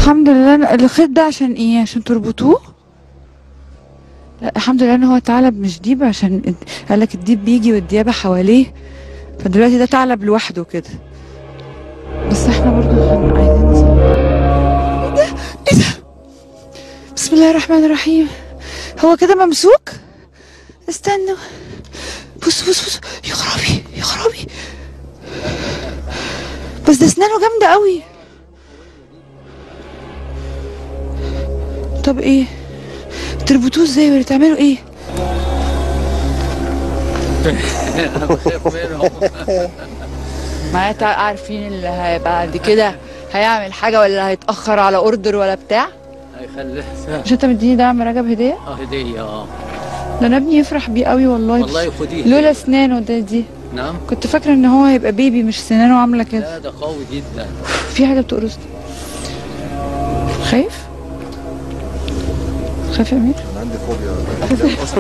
الحمد لله الخيط ده عشان ايه عشان تربطوه لا الحمد لله ان هو ثعلب مش ديب عشان قال لك الديب بيجي والديابه حواليه فدلوقتي ده ثعلب لوحده كده بس احنا برضو هن- عايزين نصور ايه ده ايه ده بسم الله الرحمن الرحيم هو كده ممسوك استنوا بص بص بص يا خرابي يا خرابي بس ده اسنانه جامده قوي طب ايه تربطوه ازاي ولا تعملوا ايه انا بخاف منهم ما تع- عارفين اللي هي- بعد كده هيعمل حاجه ولا هيتاخر على اوردر ولا بتاع هيخليها مش انت مديني ده يا عم رجب هديه اه هديه اه ده انا ابني يفرح بيه قوي والله والله خديه لولا اسنانه ده دي نعم كنت فاكره ان هو هيبقى بيبي مش سنانه عامله كده لا ده قوي جدا في حاجه بتقرصني خايف خايف يا امير انا عندي فوبيا اصلا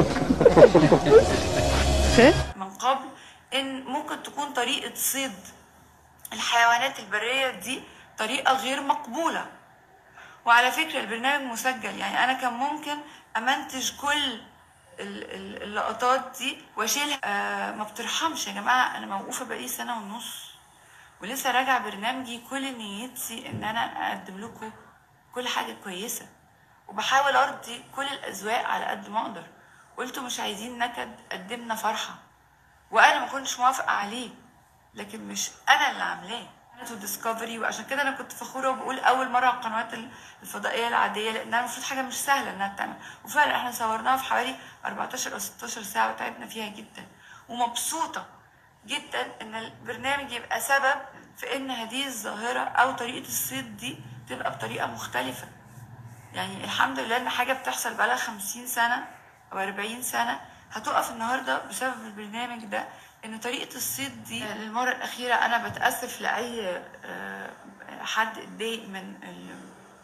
خايف من قبل ان ممكن تكون طريقة صيد الحيوانات البرية دي طريقة غير مقبولة وعلى فكرة البرنامج مسجل يعني انا كان ممكن امنتج كل ال- ال- اللقطات دي واشيلها آه ما بترحمش يا جماعة انا موقوفة بقالي سنة ونص ولسه راجع برنامجي كل نيتي ان انا اقدم لكم كل حاجة كويسة وبحاول ارضي كل الاذواق على قد ما اقدر وانتوا مش عايزين نكد قدمنا فرحة وانا ما كنتش موافقة عليه لكن مش انا اللي عاملاه قناة ديسكفري وعشان كده انا كنت فخورة وبقول اول مرة على القنوات الفضائية العادية لانها المفروض حاجة مش سهلة انها تتعمل وفعلا احنا صورناها في حوالي 14 او 16 ساعة وتعبنا فيها جدا ومبسوطة جدا ان البرنامج يبقى سبب في ان هذه الظاهرة او طريقة الصيد دي تبقى بطريقة مختلفة يعني الحمد لله ان حاجه بتحصل بقالها خمسين سنه او أربعين سنه هتقف النهارده بسبب البرنامج ده ان طريقه الصيد دي للمره الاخيره انا بتاسف لاي آه، حد اتضايق من ال-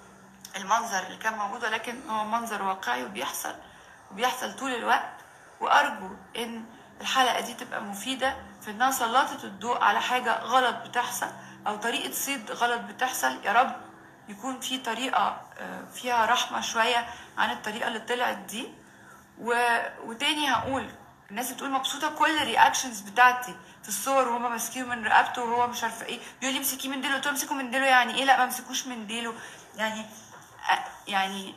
المنظر اللي كان موجود ولكن هو منظر واقعي وبيحصل وبيحصل طول الوقت وارجو ان الحلقه دي تبقى مفيده في انها سلطت الضوء على حاجه غلط بتحصل او طريقه صيد غلط بتحصل يا رب يكون في طريقه آه، فيها رحمه شويه عن الطريقه اللي طلعت دي و... وتاني هقول الناس بتقول مبسوطه كل الرياكشنز بتاعتي في الصور وهما ماسكينه من رقبته وهو مش عارفه ايه بيقول لي امسكيه من ديله قلت له امسكه من ديله يعني ايه لا ما امسكوش من ديله يعني أ- يعني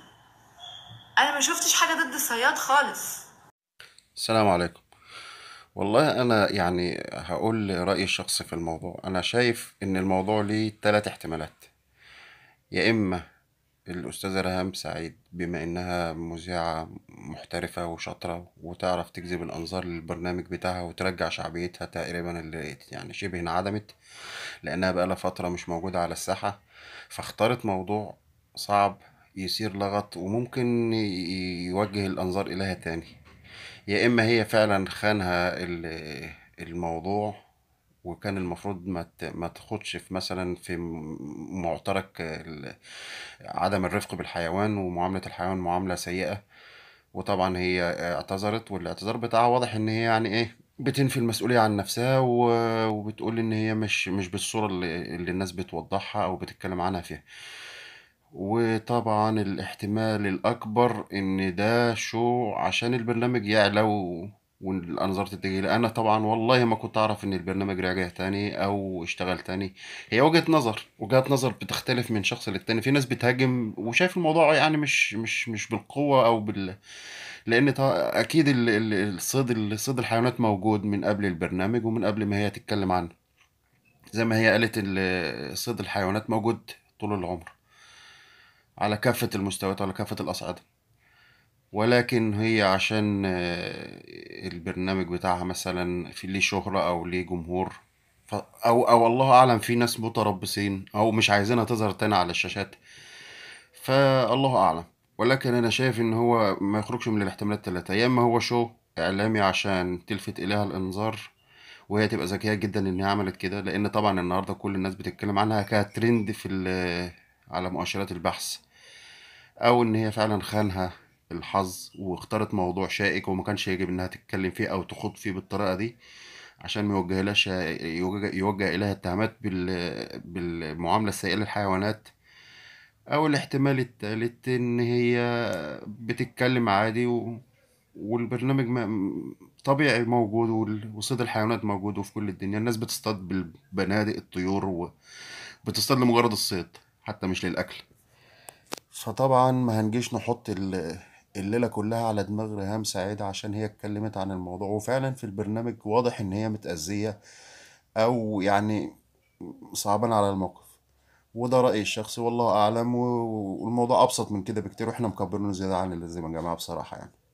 انا ما شفتش حاجه ضد الصياد خالص السلام عليكم والله انا يعني هقول رأيي الشخصي في الموضوع انا شايف ان الموضوع ليه ثلاث احتمالات يا اما الاستاذة ريهام سعيد بما انها مذيعة محترفة وشاطرة وتعرف تجذب الانظار للبرنامج بتاعها وترجع شعبيتها تقريبا اللي يعني شبه انعدمت لانها بقالها فترة مش موجودة على الساحة فاختارت موضوع صعب يثير لغط وممكن ي- يوجه الانظار اليها تاني يا اما هي فعلا خانها ال- الموضوع وكان المفروض ما ت- ما تاخدش في مثلا في م- معترك ال- عدم الرفق بالحيوان ومعاملة الحيوان معاملة سيئة وطبعا هي اعتذرت والاعتذار بتاعها واضح ان هي يعني ايه بتنفي المسؤولية عن نفسها و- وبتقول ان هي مش مش بالصورة اللي, اللي الناس بتوضحها او بتتكلم عنها فيها وطبعا الاحتمال الأكبر إن ده شو عشان البرنامج يعلى و... والأنظار تتجه لي أنا طبعا والله ما كنت أعرف إن البرنامج راجع تاني أو اشتغل تاني هي وجهة نظر وجهة نظر بتختلف من شخص للتاني في ناس بتهاجم وشايف الموضوع يعني مش مش مش بالقوة أو بال لأن طا- أكيد ال- ال- الصيد الصيد الحيوانات موجود من قبل البرنامج ومن قبل ما هي تتكلم عنه زي ما هي قالت ال- صيد الحيوانات موجود طول العمر على كافة المستويات وعلى كافة الأصعدة ولكن هي عشان آه، البرنامج بتاعها مثلا في ليه شهرة أو ليه جمهور ف... أو أو الله أعلم في ناس متربصين أو مش عايزينها تظهر تاني على الشاشات فالله أعلم ولكن أنا شايف إن هو ما يخرجش من الاحتمالات التلاتة يا إما هو شو إعلامي عشان تلفت إليها الإنظار وهي تبقى ذكية جدا إن هي عملت كده لأن طبعا النهاردة كل الناس بتتكلم عنها كترند في ال- على مؤشرات البحث او ان هي فعلا خانها الحظ واختارت موضوع شائك وما كانش يجب انها تتكلم فيه او تخوض فيه بالطريقه دي عشان ما يوجهلهاش يوجه, يوجه اليها اتهامات بال بالمعامله السيئه للحيوانات او الاحتمال التالت ان هي بتتكلم عادي و... والبرنامج ما... طبيعي موجود وال- وصيد الحيوانات موجود وفي كل الدنيا الناس بتصطاد بالبنادق الطيور وبتصطاد لمجرد الصيد حتى مش للأكل فطبعا ما هنجيش نحط ال- الليلة كلها على دماغ ريهام سعيد عشان هي اتكلمت عن الموضوع وفعلا في البرنامج واضح ان هي متأذية او يعني صعبان على الموقف وده رأيي الشخصي والله أعلم و- والموضوع أبسط من كده بكتير وإحنا مكبرينه زيادة عن اللازم يا جماعة بصراحة يعني